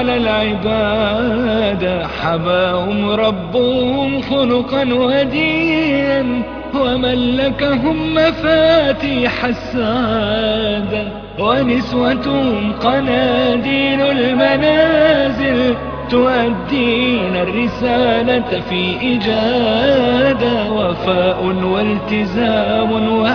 على العبادة حباهم ربهم خلقا وديا وملكهم مفاتيح السعادة ونسوة قناديل المنازل تؤدين الرسالة في إجادة وفاء والتزام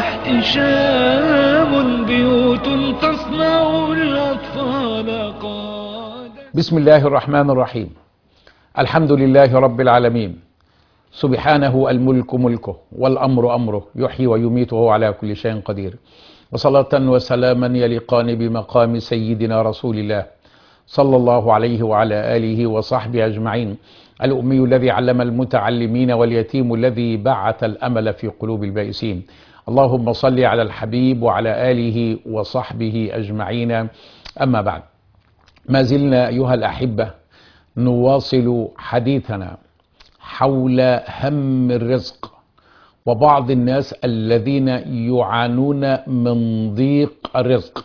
واحتشام بيوت تصنع الأطفال قادة بسم الله الرحمن الرحيم الحمد لله رب العالمين سبحانه الملك ملكه والأمر أمره يحيي ويميت وهو على كل شيء قدير وصلاة وسلاما يليقان بمقام سيدنا رسول الله صلى الله عليه وعلى آله وصحبه أجمعين الأمي الذي علم المتعلمين واليتيم الذي بعث الأمل في قلوب البائسين اللهم صل على الحبيب وعلى آله وصحبه أجمعين أما بعد ما زلنا أيها الأحبة نواصل حديثنا حول هم الرزق وبعض الناس الذين يعانون من ضيق الرزق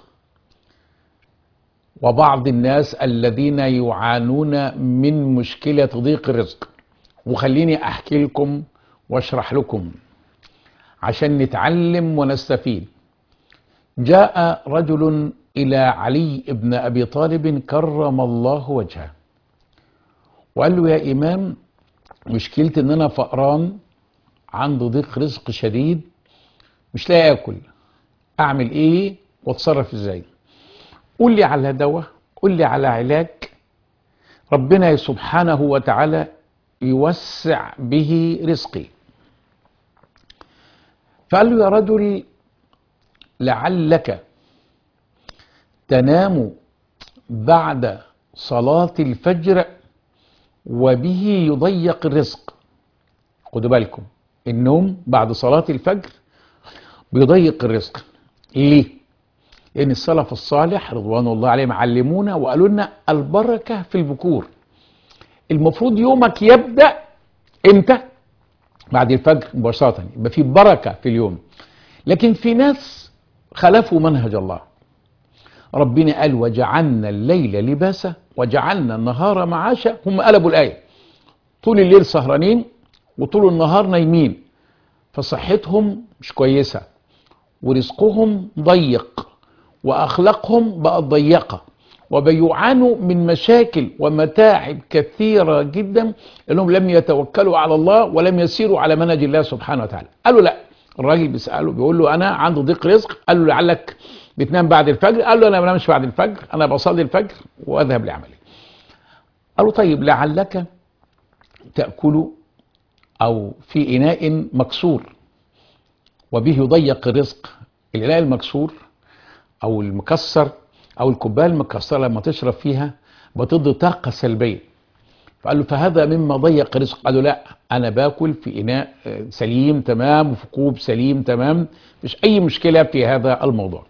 وبعض الناس الذين يعانون من مشكلة ضيق الرزق وخليني أحكي لكم واشرح لكم عشان نتعلم ونستفيد جاء رجل إلى علي بن أبي طالب كرم الله وجهه وقال له يا إمام مشكلتي إن أنا فقران عنده ضيق رزق شديد مش لاقي آكل أعمل إيه وأتصرف إزاي قول لي على دواء قول لي على علاج ربنا سبحانه وتعالى يوسع به رزقي فقال له يا رجل لعلك تنام بعد صلاة الفجر وبه يضيق الرزق خدوا بالكم النوم بعد صلاة الفجر بيضيق الرزق ليه؟ لأن السلف الصالح رضوان الله عليهم علمونا وقالوا لنا البركة في البكور المفروض يومك يبدأ امتى؟ بعد الفجر مباشرة يبقى في بركة في اليوم لكن في ناس خلفوا منهج الله ربنا قال وجعلنا الليل لباسا وجعلنا النهار معاشا هم قلبوا الآية طول الليل سهرانين وطول النهار نايمين فصحتهم مش كويسة ورزقهم ضيق وأخلاقهم بقت ضيقة وبيعانوا من مشاكل ومتاعب كثيرة جدا لأنهم لم يتوكلوا على الله ولم يسيروا على منهج الله سبحانه وتعالى قالوا لا الراجل بيسأله بيقول له أنا عنده ضيق رزق قال له لعلك بتنام بعد الفجر قال له أنا ما بنامش بعد الفجر أنا بصلي الفجر وأذهب لعملي قال له طيب لعلك تأكل أو في إناء مكسور وبه يضيق الرزق الإناء المكسور أو المكسر أو الكوباية المكسرة لما تشرب فيها بتدي طاقة سلبية فقال له فهذا مما ضيق رزق قال له لا أنا باكل في إناء سليم تمام وفي كوب سليم تمام مش أي مشكلة في هذا الموضوع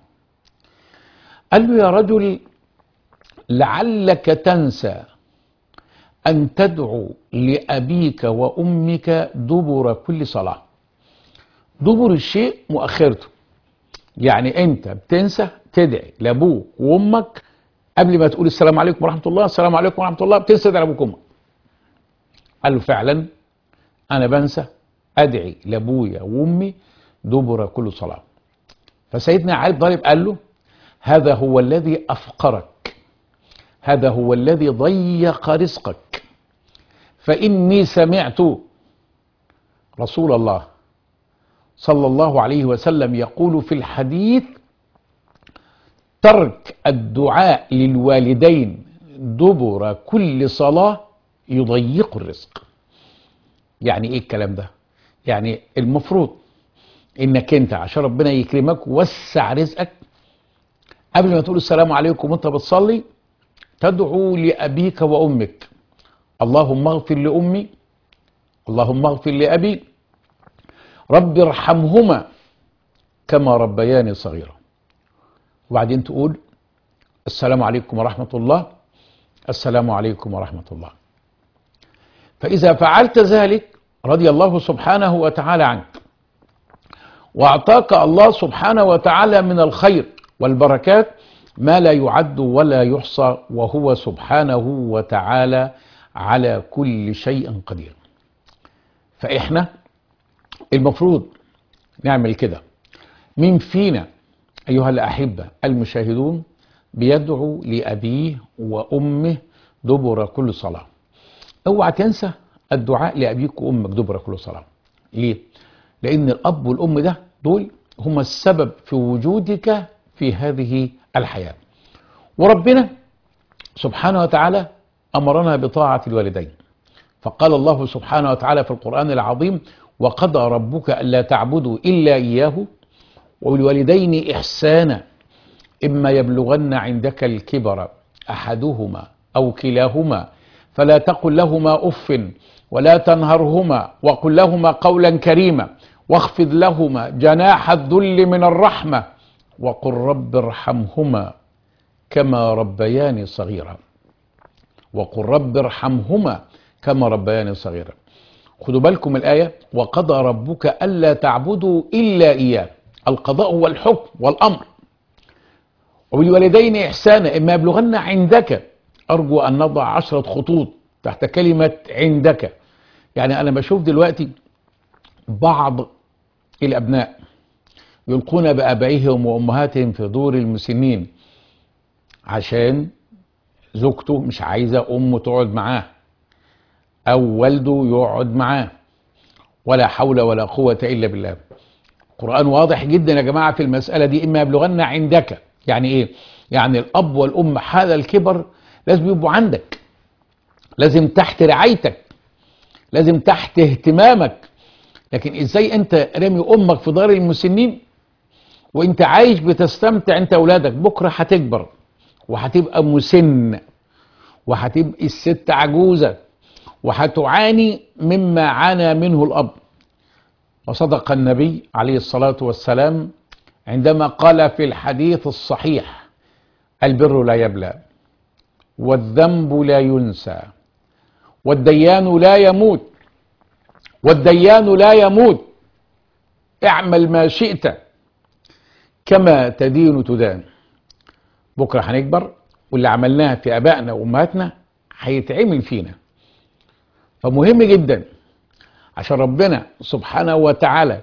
قال له يا رجل لعلك تنسى أن تدعو لأبيك وأمك دبر كل صلاة دبر الشيء مؤخرته يعني أنت بتنسى تدعي لأبوك وأمك قبل ما تقول السلام عليكم ورحمة الله السلام عليكم ورحمة الله بتنسى تدعي لأبوك وأمك قال له فعلا أنا بنسى أدعي لأبويا وأمي دبر كل صلاة فسيدنا علي بن طالب قال له هذا هو الذي أفقرك هذا هو الذي ضيق رزقك فإني سمعت رسول الله صلى الله عليه وسلم يقول في الحديث ترك الدعاء للوالدين دبر كل صلاة يضيق الرزق يعني ايه الكلام ده يعني المفروض انك انت عشان ربنا يكرمك ووسع رزقك قبل ما تقول السلام عليكم وانت بتصلي تدعو لأبيك وأمك اللهم اغفر لأمي اللهم اغفر لأبي رب ارحمهما كما ربياني صغيرا وبعدين تقول السلام عليكم ورحمة الله السلام عليكم ورحمة الله فإذا فعلت ذلك رضي الله سبحانه وتعالى عنك وأعطاك الله سبحانه وتعالى من الخير والبركات ما لا يعد ولا يحصى وهو سبحانه وتعالى على كل شيء قدير فإحنا المفروض نعمل كده مين فينا أيها الأحبة المشاهدون بيدعو لأبيه وأمه دبر كل صلاة اوعى تنسى الدعاء لأبيك وأمك دبر كل صلاة ليه؟ لأن الأب والأم ده دول هم السبب في وجودك في هذه الحياة وربنا سبحانه وتعالى أمرنا بطاعة الوالدين فقال الله سبحانه وتعالى في القرآن العظيم وقضى ربك ألا تعبدوا إلا إياه وبالوالدين إحسانا إما يبلغن عندك الكبر أحدهما أو كلاهما فلا تقل لهما أف ولا تنهرهما وقل لهما قولا كريما واخفض لهما جناح الذل من الرحمة وقل رب ارحمهما كما ربياني صغيرا وقل رب ارحمهما كما ربياني صغيرا خدوا بالكم الآية وقضى ربك ألا تعبدوا إلا إياه القضاء هو الحكم والأمر وبالوالدين إحسانا إما يبلغن عندك أرجو أن نضع عشرة خطوط تحت كلمة عندك يعني أنا بشوف دلوقتي بعض الأبناء يلقون بآبائهم وأمهاتهم في دور المسنين عشان زوجته مش عايزة أمه تقعد معاه أو والده يقعد معاه ولا حول ولا قوة إلا بالله القرآن واضح جدا يا جماعة في المسألة دي إما يبلغن عندك يعني إيه يعني الأب والأم حال الكبر لازم يبقوا عندك لازم تحت رعايتك لازم تحت اهتمامك لكن ازاي انت رامي امك في دار المسنين وانت عايش بتستمتع انت اولادك بكره هتكبر وهتبقى مسن وهتبقى الست عجوزه وهتعاني مما عانى منه الاب وصدق النبي عليه الصلاه والسلام عندما قال في الحديث الصحيح البر لا يبلى والذنب لا ينسى والديان لا يموت والديان لا يموت اعمل ما شئت كما تدين تدان بكره هنكبر واللي عملناه في ابائنا وامهاتنا هيتعمل فينا فمهم جدا عشان ربنا سبحانه وتعالى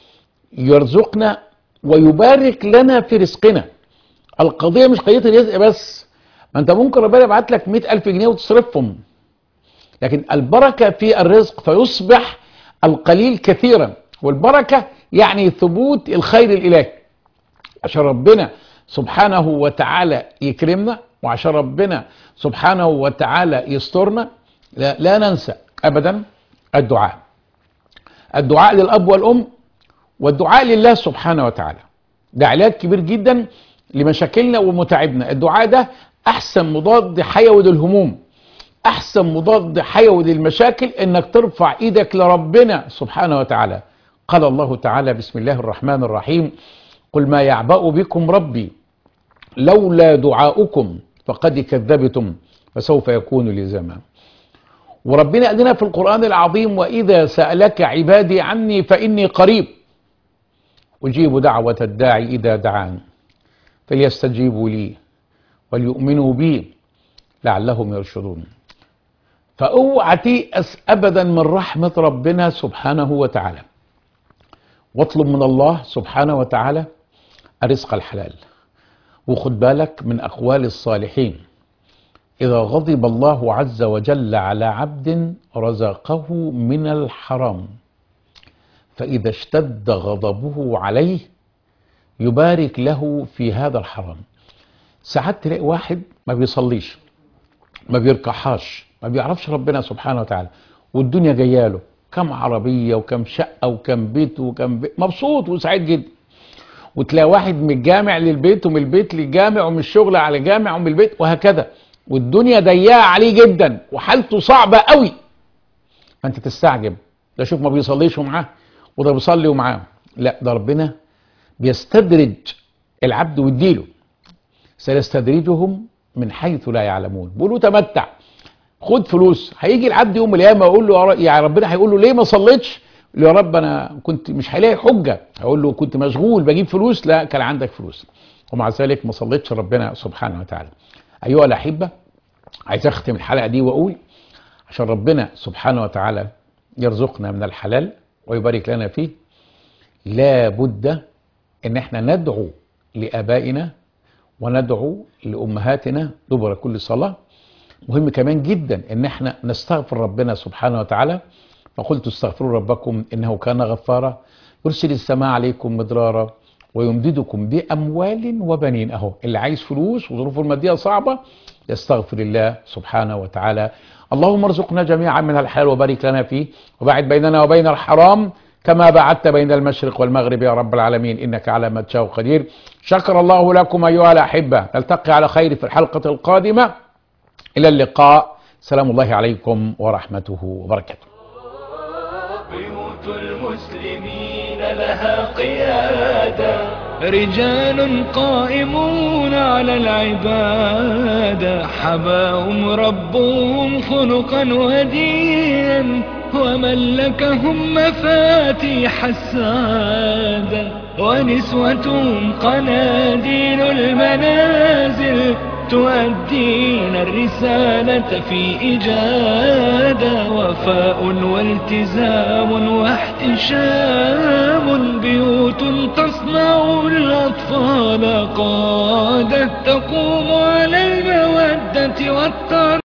يرزقنا ويبارك لنا في رزقنا القضيه مش قضيه الرزق بس ما انت ممكن ربنا يبعت لك 100000 جنيه وتصرفهم لكن البركه في الرزق فيصبح القليل كثيرا والبركه يعني ثبوت الخير الالهي عشان ربنا سبحانه وتعالى يكرمنا وعشان ربنا سبحانه وتعالى يسترنا لا, لا ننسى ابدا الدعاء الدعاء للاب والام والدعاء لله سبحانه وتعالى ده علاج كبير جدا لمشاكلنا ومتاعبنا الدعاء ده احسن مضاد حيوي للهموم احسن مضاد حيوي للمشاكل انك ترفع ايدك لربنا سبحانه وتعالى قال الله تعالى بسم الله الرحمن الرحيم قل ما يعبأ بكم ربي لولا دعاؤكم فقد كذبتم فسوف يكون لزاما وربنا قال لنا في القرآن العظيم وإذا سألك عبادي عني فإني قريب أجيب دعوة الداعي إذا دعان فليستجيبوا لي وليؤمنوا بي لعلهم يرشدون فاوعى تيأس ابدا من رحمة ربنا سبحانه وتعالى واطلب من الله سبحانه وتعالى الرزق الحلال وخد بالك من اقوال الصالحين اذا غضب الله عز وجل على عبد رزقه من الحرام فاذا اشتد غضبه عليه يبارك له في هذا الحرام ساعات تلاقي واحد ما بيصليش ما بيركعهاش ما بيعرفش ربنا سبحانه وتعالى والدنيا جايه له كم عربيه وكم شقه وكم بيت وكم بيت مبسوط وسعيد جدا وتلاقي واحد من الجامع للبيت ومن البيت للجامع ومن الشغل على جامع ومن البيت وهكذا والدنيا ضيقه عليه جدا وحالته صعبه قوي فانت تستعجب ده شوف ما بيصليش ومعاه وده بيصلي ومعاه لا ده ربنا بيستدرج العبد ويديله سيستدرجهم من حيث لا يعلمون بيقولوا تمتع خد فلوس هيجي العبد يوم القيامه يقول له يا ربنا هيقول له ليه ما صليتش يقول له يا رب انا كنت مش هلاقي حجه هقول له كنت مشغول بجيب فلوس لا كان عندك فلوس ومع ذلك ما صليتش ربنا سبحانه وتعالى أيها الأحبة عايز أختم الحلقة دي وأقول عشان ربنا سبحانه وتعالى يرزقنا من الحلال ويبارك لنا فيه لا بد ان احنا ندعو لابائنا وندعو لامهاتنا دبر كل صلاه مهم كمان جدا ان احنا نستغفر ربنا سبحانه وتعالى فقلت استغفروا ربكم انه كان غفارا يرسل السماء عليكم مدرارا ويمددكم باموال وبنين اهو اللي عايز فلوس وظروفه الماديه صعبه يستغفر الله سبحانه وتعالى اللهم ارزقنا جميعا من الحلال وبارك لنا فيه وباعد بيننا وبين الحرام كما بعدت بين المشرق والمغرب يا رب العالمين انك على ما تشاء قدير شكر الله لكم ايها الاحبه نلتقي على خير في الحلقه القادمه الى اللقاء سلام الله عليكم ورحمته وبركاته بيوت المسلمين لها قيادة رجال قائمون على العبادة حباهم ربهم خلقا وديا وملكهم مفاتيح السعادة ونسوة قناديل المنازل تؤدين الرسالة في إجادة وفاء والتزام واحتشام بيوت تصنع الأطفال قادة تقوم على المودة والتر